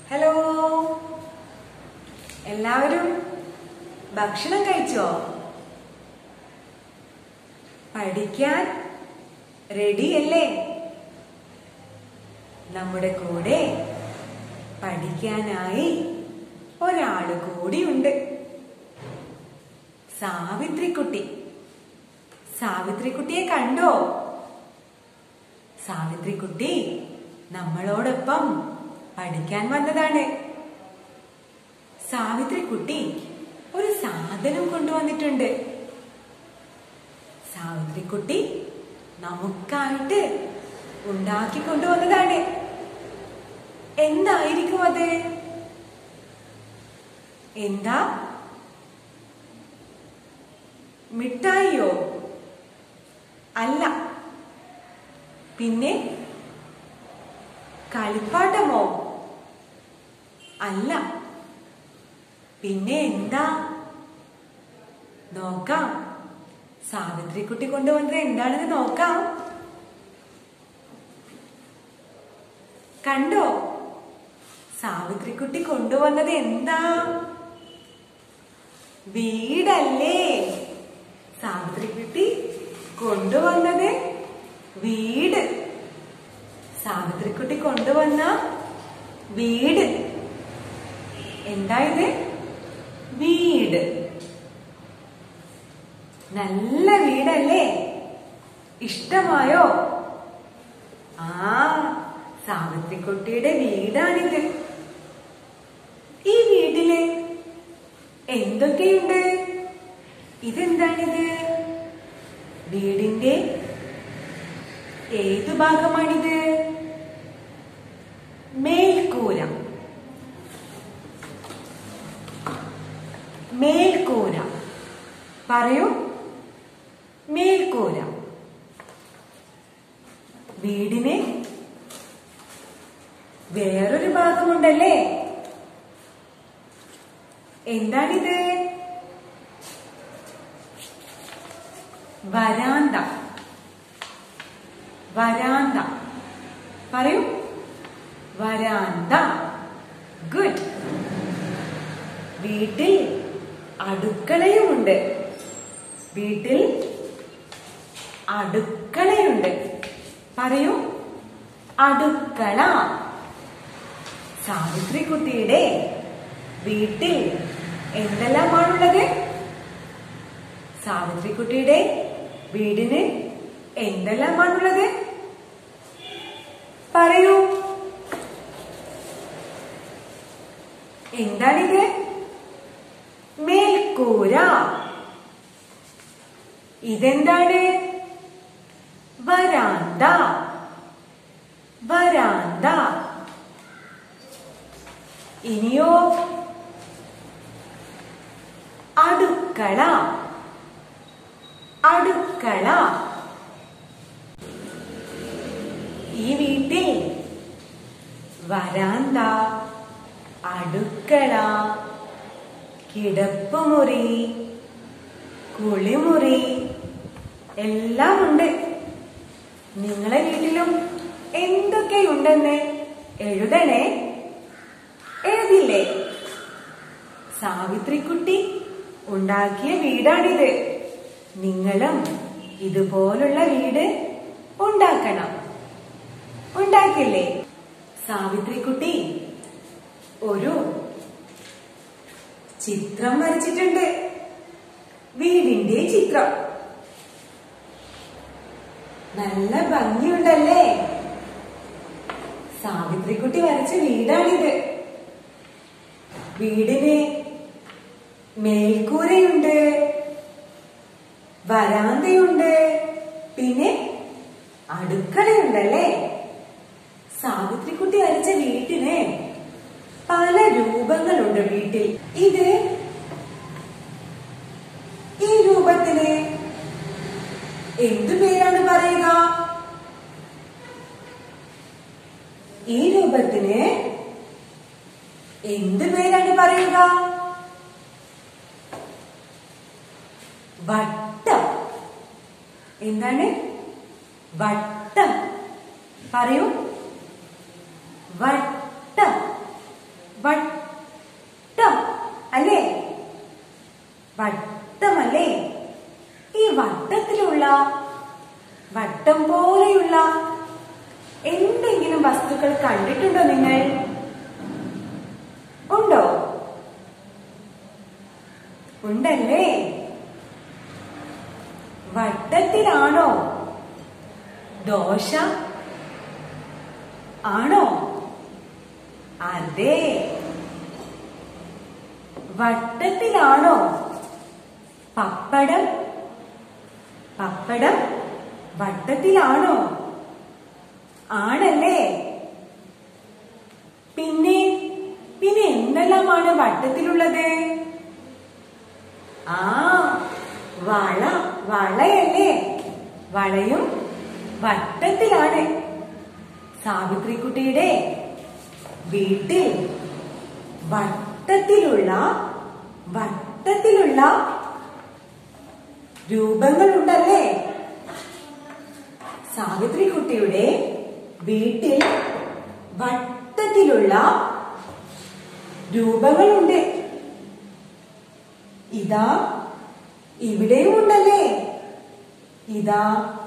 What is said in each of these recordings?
hello എല്ലാവരും ഭക്ഷണം കഴിച്ചോ പഠിക്കാൻ റെഡിയല്ലേ നമ്മുടെ കൂടെ പഠിക്കാനായി ഒരാള് കൂടിയുണ്ട് സാവിത്രിക്കുട്ടി സാവിത്രിക്കുട്ടിയെ കണ്ടോ സാവിത്രിക്കുട്ടി നമ്മളോടൊപ്പം പഠിക്കാൻ വന്നതാണ് സാവിത്രിക്കുട്ടി ഒരു സാധനം കൊണ്ടുവന്നിട്ടുണ്ട് സാവിത്രിക്കുട്ടി നമുക്കായിട്ട് ഉണ്ടാക്കി കൊണ്ടുവന്നതാണ് എന്തായിരിക്കും അത് എന്താ മിഠായിയോ അല്ല പിന്നെ കളിപ്പാട്ടമോ അല്ല പിന്നെ എന്താ നോക്കാം സാവിത്രിക്കുട്ടി കൊണ്ടുവന്നത് എന്താണെന്ന് നോക്കാം കണ്ടോ സാവിത്രിക്കുട്ടി കൊണ്ടുവന്നത് എന്താ വീടല്ലേ സാവിത്രിക്കുട്ടി കൊണ്ടുവന്നത് വീട് സാവിത്രിക്കുട്ടി കൊണ്ടുവന്ന വീട് എന്താ ഇത് വീട് നല്ല വീടല്ലേ ഇഷ്ടമായോ ആ സാവിത്രിക്കുട്ടിയുടെ വീടാണിത് ഈ വീട്ടില് എന്തൊക്കെയുണ്ട് ഇതെന്താണിത് വീടിന്റെ ഏതു ഭാഗമാണിത് മേൽക്കൂര മേൽക്കൂര പറയൂ മേൽക്കൂര വീടിന് വേറൊരു ഭാഗമുണ്ടല്ലേ എന്താണിത് വരാന്ത വരാന്ത പറയൂ വരാന്ത ഗുഡ് വീട്ടിൽ അടുക്കളയുമുണ്ട് വീട്ടിൽ അടുക്കളയുണ്ട് പറയൂ അടുക്കള സാവിത്രിക്കുട്ടിയുടെ വീട്ടിൽ എന്തെല്ലാമാണുള്ളത് സാവിത്രിക്കുട്ടിയുടെ വീടിന് എന്തെല്ലാമാണുള്ളത് പറയൂ എന്താണിത് മേൽക്കൂര ഇതെന്താണ് വരാന്ത വരാന്ത ഇനിയോ അടുക്കള അടുക്കള ഈ വീട്ടിൽ വരാന്ത അടുക്കള കിടപ്പുമുറി കുളിമുറി എല്ലാം ഉണ്ട് നിങ്ങളെ വീട്ടിലും എന്തൊക്കെയുണ്ടെന്ന് എഴുതണേ എഴുതില്ലേ സാവിത്രിക്കുട്ടി ഉണ്ടാക്കിയ വീടാണിത് നിങ്ങളും ഇതുപോലുള്ള വീട് ഉണ്ടാക്കണം ഉണ്ടാക്കില്ലേ സാവിത്രിക്കുട്ടി ഒരു ചിത്രം വരച്ചിട്ടുണ്ട് വീടിന്റെ ചിത്രം നല്ല ഭംഗിയുണ്ടല്ലേ സാവിത്രിക്കുട്ടി വരച്ച വീടാണിത് വീടിന് മേൽക്കൂരയുണ്ട് വരാന്തയുണ്ട് പിന്നെ അടുക്കളയുണ്ടല്ലേ സാവിത്രിക്കുട്ടി വരച്ച വീട്ടിന് പല രൂപങ്ങളുണ്ട് വീട്ടിൽ ഇത് ഈ രൂപത്തിന് എന്തു പേരാണ് പറയുക ഈ രൂപത്തിന് എന്ത് പേരാണ് പറയുക വട്ടം എന്താണ് വട്ടം പറയൂ വട്ടം വട്ടം അല്ലേ വട്ടമല്ലേ ഈ വട്ടത്തിലുള്ള വട്ടം പോലെയുള്ള എന്തെങ്കിലും വസ്തുക്കൾ കണ്ടിട്ടുണ്ടോ നിങ്ങൾ ഉണ്ടോ ഉണ്ടല്ലേ വട്ടത്തിലാണോ ദോശ ആണോ അതെ വട്ടത്തിലാണോ പപ്പടം പപ്പടം വട്ടത്തിലാണോ ആണല്ലേ പിന്നെ പിന്നെ എന്തെല്ലാമാണ് വട്ടത്തിലുള്ളത് ആ വള വളയല്ലേ വളയും വട്ടത്തിലാണ് സാവിത്രിക്കുട്ടിയുടെ വീട്ടിൽ വട്ടത്തിലുള്ള വട്ടത്തിലുള്ള രൂപങ്ങളുണ്ടല്ലേ സാവിത്രിക്കുട്ടിയുടെ വീട്ടിൽ വട്ടത്തിലുള്ള രൂപങ്ങളുണ്ട് ഇതാ ഇവിടെയും ഉണ്ടല്ലേ ഇതാ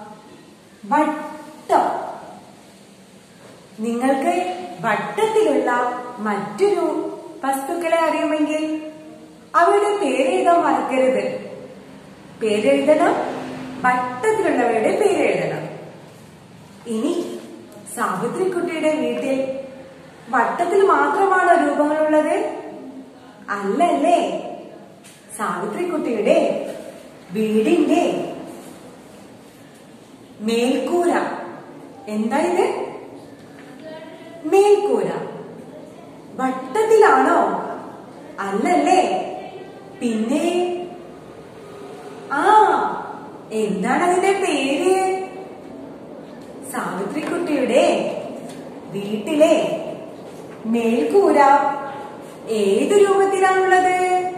വട്ടം നിങ്ങൾക്ക് വട്ടത്തിലുള്ള മറ്റൊരു വസ്തുക്കളെ അറിയുമെങ്കിൽ അവയുടെ പേരെഴുതാൻ മറക്കരുത് പേരെഴുതണം വട്ടത്തിലുള്ളവയുടെ പേരെഴുതണം ഇനി സാവിത്രിക്കുട്ടിയുടെ വീട്ടിൽ വട്ടത്തിൽ മാത്രമാണോ രൂപങ്ങളുള്ളത് അല്ലല്ലേ സാവിത്രിക്കുട്ടിയുടെ വീടിന്റെ മേൽക്കൂര എന്താ ഇത് മേൽക്കൂര വട്ടത്തിലാണോ അല്ലല്ലേ പിന്നെ ആ എന്താണ് അതിന്റെ പേര് സാവിത്രിക്കുട്ടിയുടെ വീട്ടിലെ മേൽക്കൂര ഏത് രൂപത്തിലാണുള്ളത്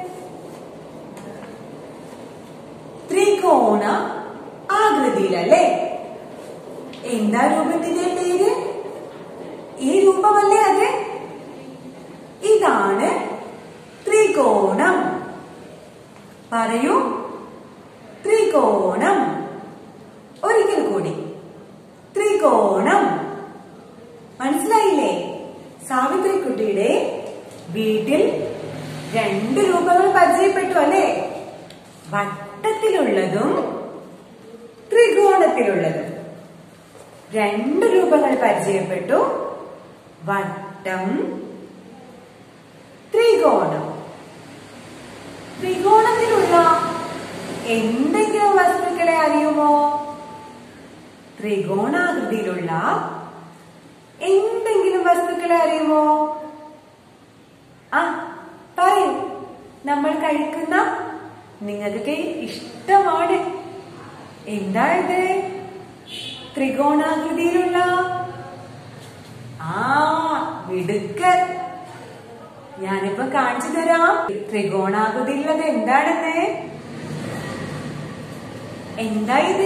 ത്രികോണ ആകൃതിയിലല്ലേ എന്താ രൂപത്തിന്റെ പേര് ഈ രൂപമല്ലേ അത് ഇതാണ് ത്രികോണം പറയൂ ത്രികോണം ഒരിക്കൽ കൂടി ത്രികോണം മനസ്സിലായില്ലേ സാവിത്രിക്കുട്ടിയുടെ വീട്ടിൽ രണ്ട് രൂപങ്ങൾ പരിചയപ്പെട്ടു അല്ലേ വട്ടത്തിലുള്ളതും ത്രികോണത്തിലുള്ളതും രണ്ട് രൂപങ്ങൾ പരിചയപ്പെട്ടു വട്ടം ത്രികോണം ത്രികോണത്തിലുള്ള എന്തെങ്കിലും വസ്തുക്കളെ അറിയുമോ ത്രികോണാകൃതിയിലുള്ള എന്തെങ്കിലും വസ്തുക്കളെ അറിയുമോ ആ പറയൂ നമ്മൾ കഴിക്കുന്ന നിങ്ങൾക്ക് ഇഷ്ടമാണ് എന്താ ഇത് ത്രികോണാകൃതിയിലുള്ള ആ മിടുക്കൻ ഞാനിപ്പോ കാണിച്ചു തരാം ത്രികോണാകൃതിയിലുള്ളത് എന്താണെന്ന് എന്താ ഇത്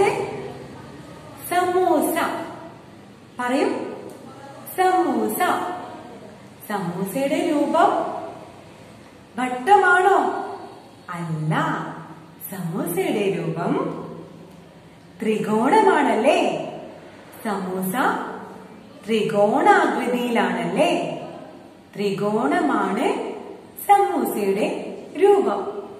സമൂസ പറയൂ സമൂസ സമൂസയുടെ രൂപം വട്ടമാണോ അല്ല സമൂസയുടെ രൂപം ത്രികോണമാണല്ലേ സമൂസ ത്രികോണാകൃതിയിലാണല്ലേ ത്രികോണമാണ് സമൂസയുടെ രൂപം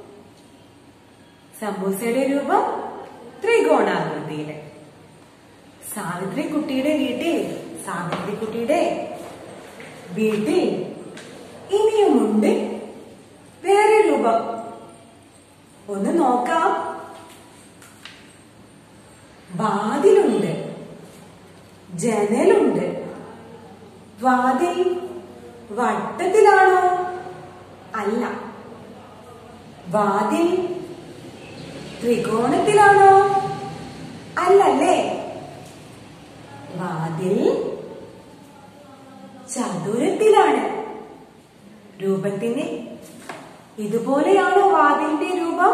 സമൂസയുടെ രൂപം ത്രികോണാകൃതിയില് സാവിത്രി കുട്ടിയുടെ വീട്ടിൽ സാവിത്രി കുട്ടിയുടെ വീട്ടിൽ ഇനിയുമുണ്ട് വേറെ രൂപം ഒന്ന് നോക്കാം വാതിലുണ്ട് ജനലുണ്ട് വാതിൽ വട്ടത്തിലാണോ അല്ല വാതിൽ ത്രികോണത്തിലാണോ അല്ലല്ലേ വാതിൽ ചതുരത്തിലാണ് രൂപത്തിന് ഇതുപോലെയാണോ വാതിലിന്റെ രൂപം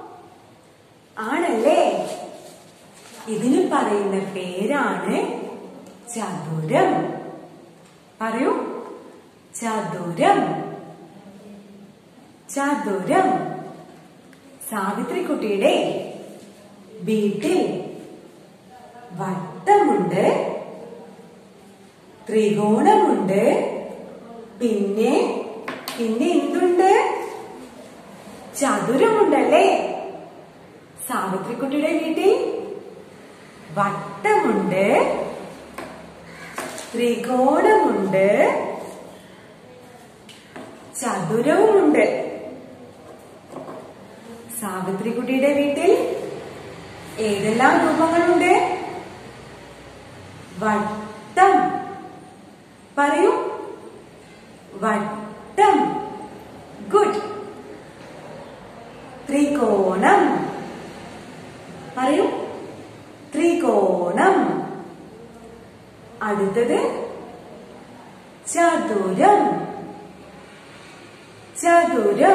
ആണല്ലേ ഇതിന് പറയുന്ന പേരാണ് ചതുരം പറയൂ ചതുരം ചതുരം സാവിത്രിക്കുട്ടിയുടെ വീട്ടിൽ വട്ടമുണ്ട് ത്രികോണമുണ്ട് പിന്നെ പിന്നെ എന്തുണ്ട് ചതുരമുണ്ടല്ലേ സാവിത്രിക്കുട്ടിയുടെ വീട്ടിൽ വട്ടമുണ്ട് ത്രികോണമുണ്ട് ചതുരവുമുണ്ട് സാവിത്രിക്കുട്ടിയുടെ വീട്ടിൽ ഏതെല്ലാം രൂപങ്ങളുണ്ട് വട്ടം പറയൂ വട്ടം ഗുഡ് ത്രികോണം പറയൂ ത്രികോണം അടുത്തത് ചതുരം ചതുരം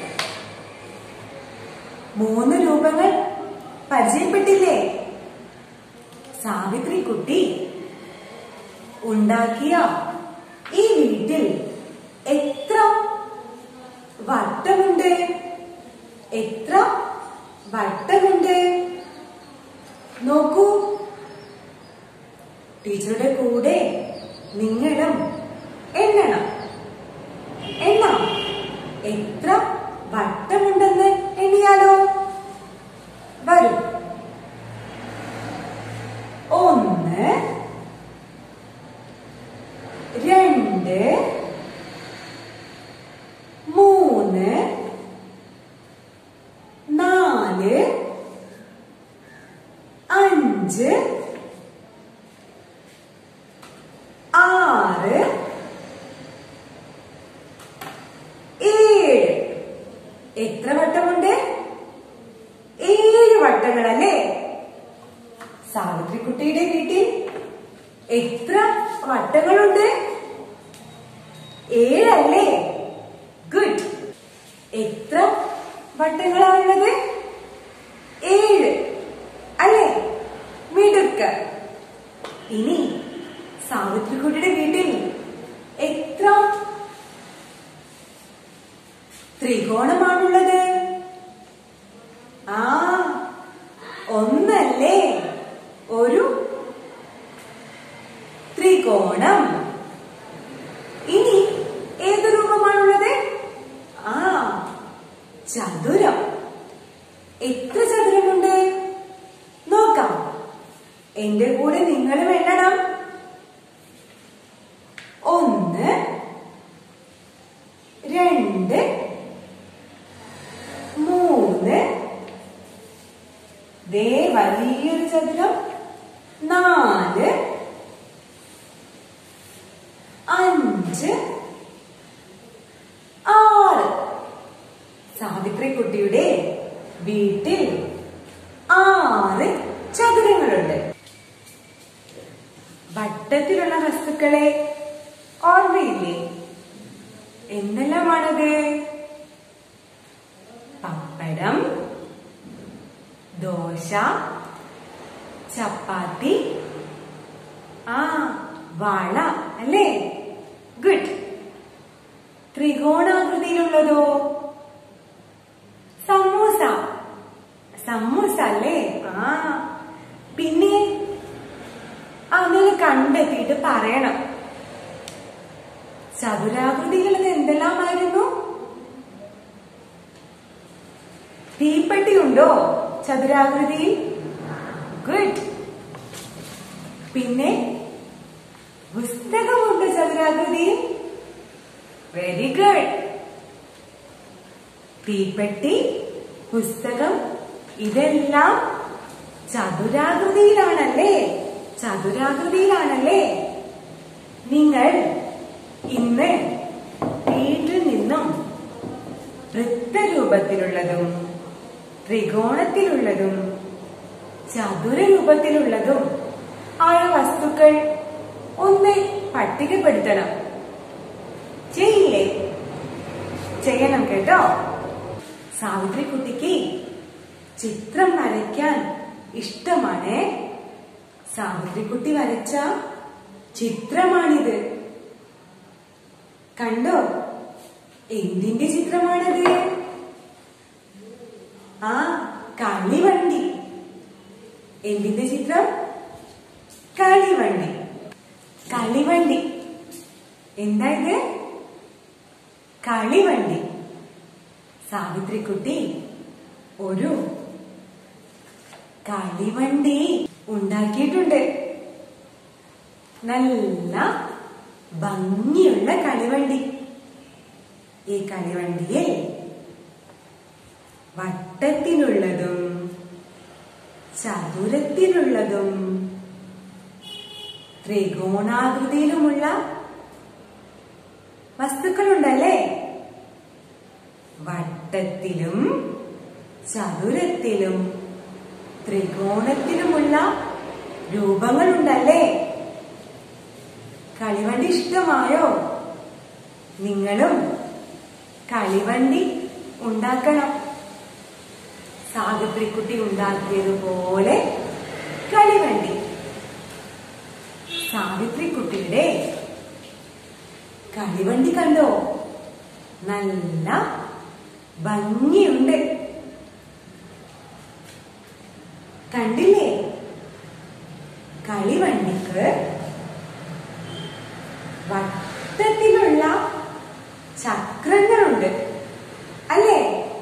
മൂന്ന് രൂപങ്ങൾ പരിചയപ്പെട്ടില്ലേ സാവിത്രി കുട്ടി ഉണ്ടാക്കിയ ഈ വീട്ടിൽ എത്ര വട്ടമുണ്ട് എത്ര വട്ടമുണ്ട് നോക്കൂ ടീച്ചറുടെ കൂടെ നിങ്ങളും എണ്ണണം എണ്ണാം എത്ര വട്ടമുണ്ടെന്ന് എണ്ണിയാലോ വരൂ ഒന്ന് രണ്ട് മൂന്ന് നാല് അഞ്ച് ആറ് ഏഴ് എത്ര വട്ടമുണ്ട് ഏഴ് വട്ടങ്ങളല്ലേ സാവിത്രിക്കുട്ടിയുടെ വീട്ടിൽ എത്ര വട്ടങ്ങളുണ്ട് ഏഴല്ലേ ഗുഡ് എത്ര വട്ടങ്ങളാണുള്ളത് ഏഴ് അല്ലേ മിടുക്ക് ഇനി സാവിത്രിക്കുട്ടിയുടെ വീട്ടിൽ എത്ര ത്രികോണമാണുള്ളത് ആ ഒന്നല്ലേ ഒരു ത്രികോണം ഇനി ഏത് രൂപമാണുള്ളത് ആ ചതുരം എത്ര ചതുരമുണ്ട് നോക്കാം എന്റെ കൂടെ നിങ്ങളും എണ്ണണം ഒന്ന് രണ്ട് മൂന്ന് ദേ വലിയൊരു ചതുരം നാല് അഞ്ച് ആറ് സാവിത്രി കുട്ടിയുടെ വീട്ടിൽ ആറ് ചതുരങ്ങളുണ്ട് വട്ടത്തിലുള്ള വസ്തുക്കളെ ഓർമ്മയില്ലേ എന്തെല്ലാമാണത് പപ്പടം ദോശ ചപ്പാത്തി ആ വള അല്ലേ ഗുഡ് ത്രികോണാകൃതിയിലുള്ളതോ സമൂസ സമൂസ അല്ലേ ആ പിന്നെ അങ്ങനെ കണ്ടെത്തിയിട്ട് പറയണം ചതുരാകൃതിയിലുള്ളത് എന്തെല്ലാമായിരുന്നു തീപ്പെട്ടി ഉണ്ടോ ചതുരാകൃതിയിൽ ഗുഡ് പിന്നെ പുസ്തകമുണ്ട് ചതുരാകൃതിയിൽ വെരി ഗുഡ് തീപ്പെട്ടി പുസ്തകം ഇതെല്ലാം ചതുരാകൃതിയിലാണല്ലേ ചതുരാകൃതിയിലാണല്ലേ നിങ്ങൾ ഇന്ന് വീട്ടിൽ നിന്നും വൃത്തരൂപത്തിലുള്ളതും ത്രികോണത്തിലുള്ളതും ചതുര രൂപത്തിലുള്ളതും ആയ വസ്തുക്കൾ ഒന്ന് പട്ടികപ്പെടുത്തണം ചെയ്യില്ലേ ചെയ്യണം കേട്ടോ സാവിത്രി കുട്ടിക്ക് ചിത്രം വരയ്ക്കാൻ ഇഷ്ടമാണ് സാവിത്രി കുട്ടി വരച്ച ചിത്രമാണിത് കണ്ടോ എന്തിന്റെ ചിത്രമാണത് ആ കളിവണ്ടി എന്തിന്റെ ചിത്രം കളിവണ്ടി കളിവണ്ടി എന്താ ഇത് കളിവണ്ടി സാവിത്രിക്കുട്ടി ഒരു കളിവണ്ടി ഉണ്ടാക്കിയിട്ടുണ്ട് നല്ല ഭംഗിയുള്ള കളിവണ്ടി ഈ കളിവണ്ടിയിൽ വട്ടത്തിലുള്ളതും ചതുരത്തിലുള്ളതും ത്രികോണാകൃതിയിലുമുള്ള വസ്തുക്കളുണ്ടല്ലേ വട്ടത്തിലും ചതുരത്തിലും ത്രികോണത്തിലുമുള്ള രൂപങ്ങളുണ്ടല്ലേ കളിവണ്ടി ഇഷ്ടമായോ നിങ്ങളും കളിവണ്ടി ഉണ്ടാക്കണം സാവിത്രിക്കുട്ടി ഉണ്ടാക്കിയതുപോലെ കളിവണ്ടി സാവിത്രിക്കുട്ടിയുടെ കളിവണ്ടി കണ്ടോ നല്ല ഭംഗിയുണ്ട് കണ്ടില്ലേ കളിവണ്ടിക്ക് വട്ടത്തിലുള്ള ചക്രങ്ങളുണ്ട് അല്ലേ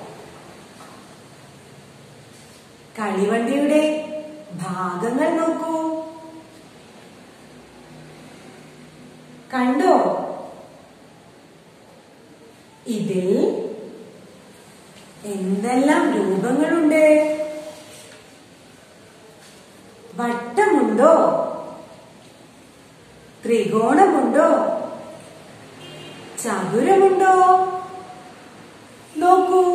കളിവണ്ടിയുടെ ഭാഗങ്ങൾ നോക്കൂ കണ്ടോ ഇതിൽ എന്തെല്ലാം രൂപങ്ങളുണ്ട് വട്ടമുണ്ടോ ത്രികോണമുണ്ടോ ചതുരമുണ്ടോ നോക്കൂ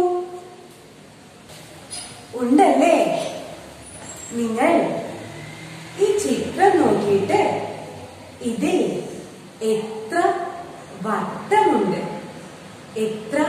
ഉണ്ടല്ലേ നിങ്ങൾ ഈ ചിത്രം നോക്കിയിട്ട് ഇതിൽ എത്ര വട്ടമുണ്ട് എത്ര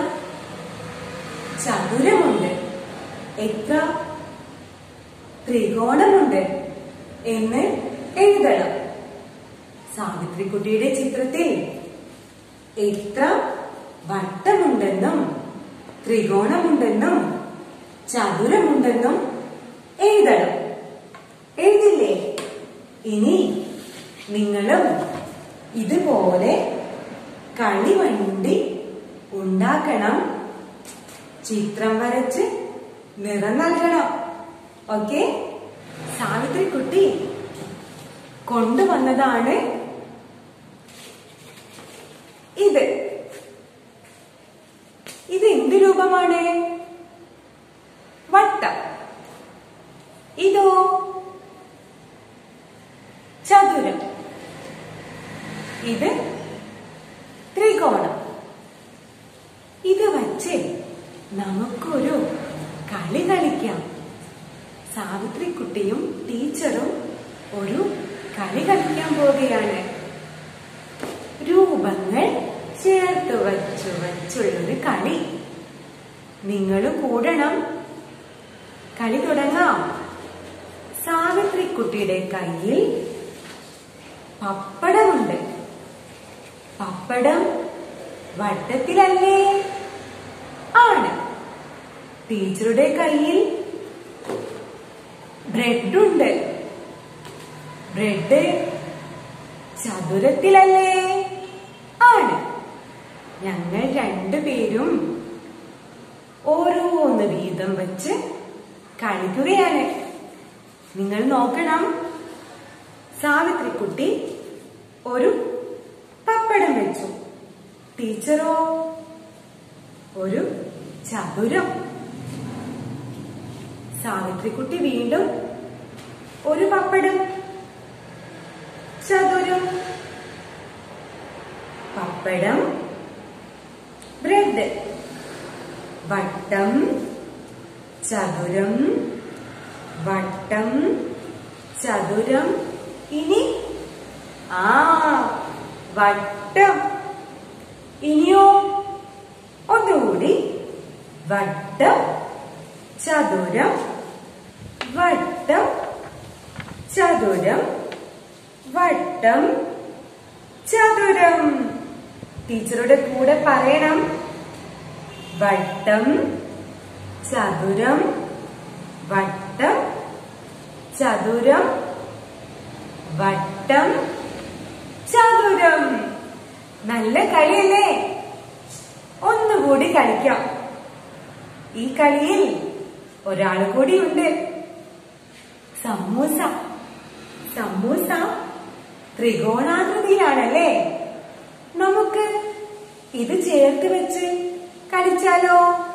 ചതുരമുണ്ട് എത്ര ത്രികോണമുണ്ട് എന്ന് എഴുതണം സാവിത്രിക്കുട്ടിയുടെ ചിത്രത്തിൽ എത്ര വട്ടമുണ്ടെന്നും ത്രികോണമുണ്ടെന്നും ചതുരമുണ്ടെന്നും എഴുതണം എഴുതില്ലേ ഇനി നിങ്ങളും ഇതുപോലെ കളിവണ്ടി ഉണ്ടാക്കണം ചിത്രം വരച്ച് നിറം നൽകണം ഓക്കെ സാവിത്രിക്കുട്ടി കൊണ്ടുവന്നതാണ് ഇത് ഇത് എന്ത് രൂപമാണ് വട്ടം ഇതോ ചതുരം ഇത് ത്രികോണം ഇത് വച്ച് നമുക്കൊരു കളി കളിക്കാം സാവിത്രിക്കുട്ടിയും ടീച്ചറും ഒരു കളി കളിക്കാൻ പോവുകയാണ് രൂപങ്ങൾ ചേർത്ത് വച്ചു വച്ചുള്ളൊരു കളി നിങ്ങൾ കൂടണം കളി തുടങ്ങാം സാവിത്രിക്കുട്ടിയുടെ കയ്യിൽ പപ്പടമുണ്ട് പപ്പടം വട്ടത്തിലല്ലേ ആണ് ടീച്ചറുടെ കയ്യിൽ ബ്രെഡുണ്ട് ബ്രെഡ് ചതുരത്തിലല്ലേ ആണ് ഞങ്ങൾ രണ്ടുപേരും ഓരോന്ന് വീതം വെച്ച് കളിക്കുകയാണ് നിങ്ങൾ നോക്കണം സാവിത്രിക്കുട്ടി ഒരു പപ്പടം വെച്ചു ടീച്ചറോ ഒരു ചതുരം സാവിത്രിക്കുട്ടി വീണ്ടും ഒരു പപ്പടം ചതുരം പപ്പടം ബ്രെഡ് വട്ടം ചതുരം വട്ടം ചതുരം ഇനി ആ വട്ടം ഇനിയോ ഒന്നുകൂടി വട്ടം ചതുരം വട്ടം ചതുരം വട്ടം ചതുരം ടീച്ചറുടെ കൂടെ പറയണം വട്ടം ചതുരം വട്ടം ചതുരം വട്ടം ചതുരം നല്ല കളിയല്ലേ ഒന്നുകൂടി കളിക്കാം ഈ കളിയിൽ ഒരാൾ കൂടിയുണ്ട് സമൂസ സമൂസ ത്രികോണാകൃതിയിലാണല്ലേ നമുക്ക് ഇത് ചേർത്ത് വെച്ച് കളിച്ചാലോ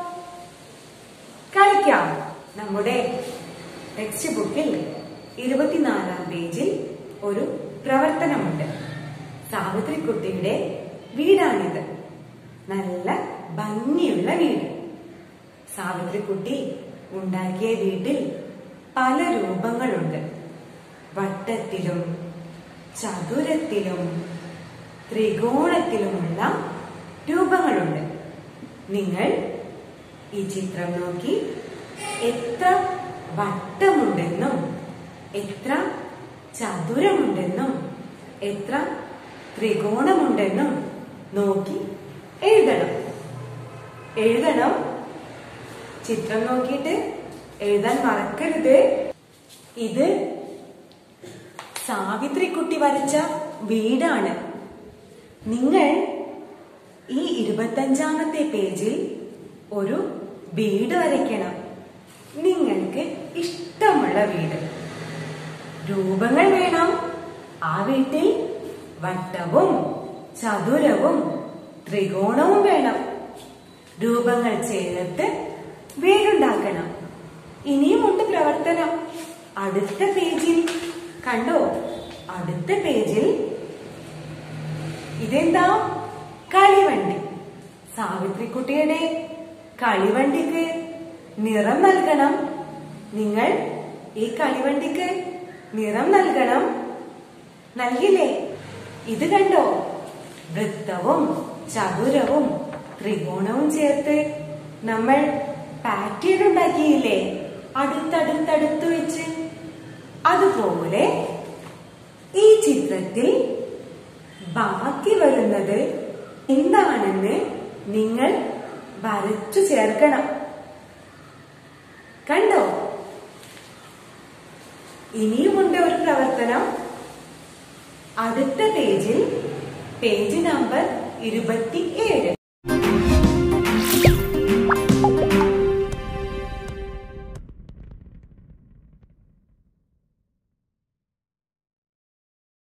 കളിക്കാം നമ്മുടെ ടെക്സ്റ്റ് ബുക്കിൽ ഇരുപത്തിനാലാം പേജിൽ ഒരു പ്രവർത്തനമുണ്ട് സാവിത്രിക്കുട്ടിയുടെ വീടാണിത് നല്ല ഭംഗിയുള്ള വീട് സാവിത്രിക്കുട്ടി ഉണ്ടാക്കിയ വീട്ടിൽ പല രൂപങ്ങളുണ്ട് വട്ടത്തിലും ചതുരത്തിലും ത്രികോണത്തിലുമുള്ള രൂപങ്ങളുണ്ട് നിങ്ങൾ ഈ ചിത്രം നോക്കി എത്ര വട്ടമുണ്ടെന്നും എത്ര ചതുരമുണ്ടെന്നും എത്ര ത്രികോണമുണ്ടെന്നും നോക്കി എഴുതണം എഴുതണം ചിത്രം നോക്കിയിട്ട് എഴുതാൻ മറക്കരുത് ഇത് സാവിത്രിക്കുട്ടി വരച്ച വീടാണ് നിങ്ങൾ ഈ ഇരുപത്തഞ്ചാമത്തെ പേജിൽ ഒരു വീട് വരയ്ക്കണം നിങ്ങൾക്ക് ഇഷ്ടമുള്ള വീട് രൂപങ്ങൾ വേണം ആ വീട്ടിൽ വട്ടവും ചതുരവും ത്രികോണവും വേണം രൂപങ്ങൾ ചേർത്ത് വീടുണ്ടാക്കണം ഇനിയുമുണ്ട് പ്രവർത്തനം അടുത്ത പേജിൽ കണ്ടോ അടുത്ത പേജിൽ ഇതെന്താ കളിവണ്ടി സാവിത്രിക്കുട്ടിയുടെ കളിവണ്ടിക്ക് നിറം നൽകണം നിങ്ങൾ ഈ കളിവണ്ടിക്ക് നിറം നൽകണം നൽകില്ലേ ഇത് കണ്ടോ വൃത്തവും ചതുരവും ത്രികോണവും ചേർത്ത് നമ്മൾ പാറ്റേൺ ഉണ്ടാക്കിയില്ലേ അടുത്തടുത്തടുത്ത് വെച്ച് അതുപോലെ ഈ ചിത്രത്തിൽ ബാക്കി വരുന്നത് എന്താണെന്ന് നിങ്ങൾ വരച്ചു ചേർക്കണം കണ്ടോ ഇനിയുമുണ്ട് ഒരു പ്രവർത്തനം അടുത്ത പേജിൽ പേജ് നമ്പർ ഇരുപത്തി ഏഴ്